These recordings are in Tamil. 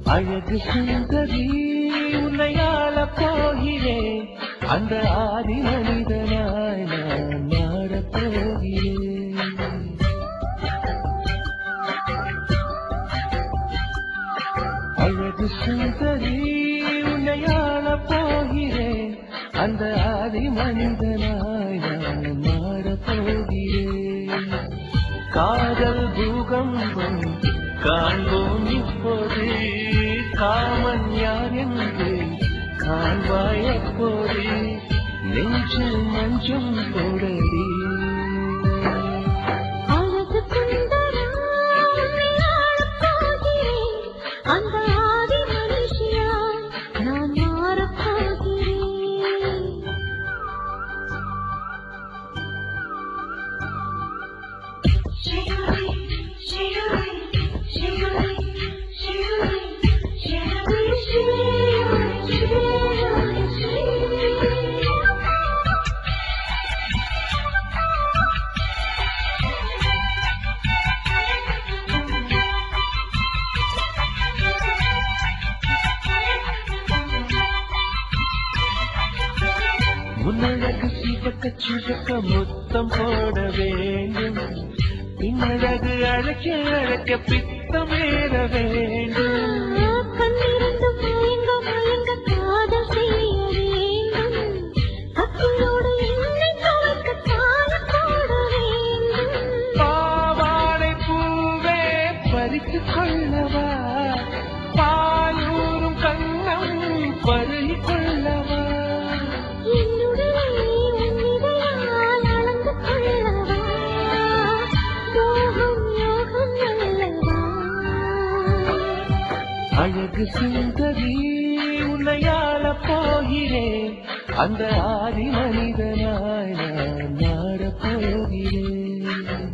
அழகு சுந்தரி உன்னையாள போகிறேன் அந்த ஆதி மனிதனாய் நான் மாறப் போகிறேன் அழகு சுந்தரி உன்னையாள போகிறேன் அந்த ஆதி மனிதனாய் நான் மாறப் போகிறேன் காதல் பூகம்பம் காண்போம் இப்போது காமன் யார் என்று காண்பாய் எப்போது நெஞ்சில் மஞ்சம் தொடரி அழகு சுந்தரா உன்னையாளப் போகிறேன் அந்த ஆதி மனுஷியாய் நான் மாறப் போகிறேன் முன்னழகு சிவக்க சிவக்க முத்தம் போட வேண்டும் பின்னழகு அழைக்க அழைக்க பித்தம் ஏற வேண்டும் கண்ணிரண்டு மயங்க மயங்க காதல் செய்ய வேண்டும் கத்தியோடு என்னை துவைக்க தாளம் போட வேண்டும் பாவாடை பூவே பறித்துக் கொள்ளவா பாலூரும் கண்ணம் பருகிக் கொள்ளவா என்னுடைய உன்னிடையால் அளந்து கொள்ளவா யோகம் யோகம் அல்லவா அழகு சுந்தரி உன்னையாள போகிறேன் அந்த ஆதி மனிதனாய் நான் மாறப் போகிறேன்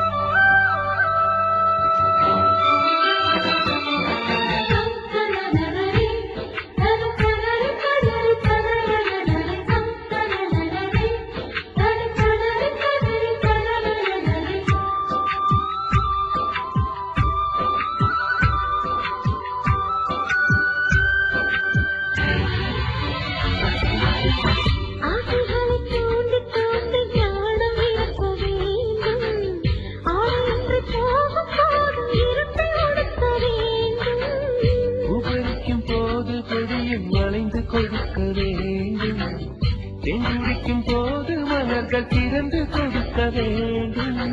ஆசைகளை தூண்டி தூண்டி ஞானம் இழக்க வேண்டும் ஆயின்று போகும் போதும் இருப்பை ஒடுக்க வேண்டும் உபரிக்கும் போது பொடியும் வளைந்து கொடுக்க வேண்டும் தென்குடிக்கும் போது மலர்கள் திறந்து கொடுக்க வேண்டும்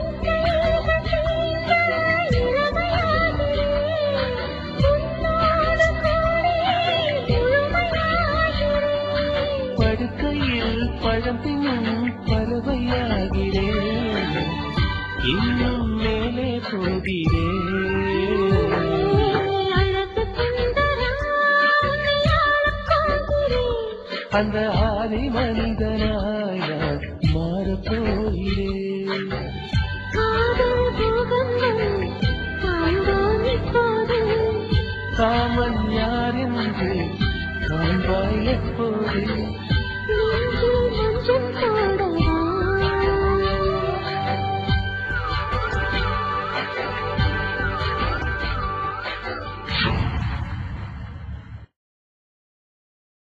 படுக்கையில் பழம் தின்னும் பறவையாகிறேன் இன்னும் மேலே போகிறேன் அந்த ஆதி மனிதனாய் நான் மாறப் போகிறேன் காமன் யார் என்று காண்பாய் எப்போது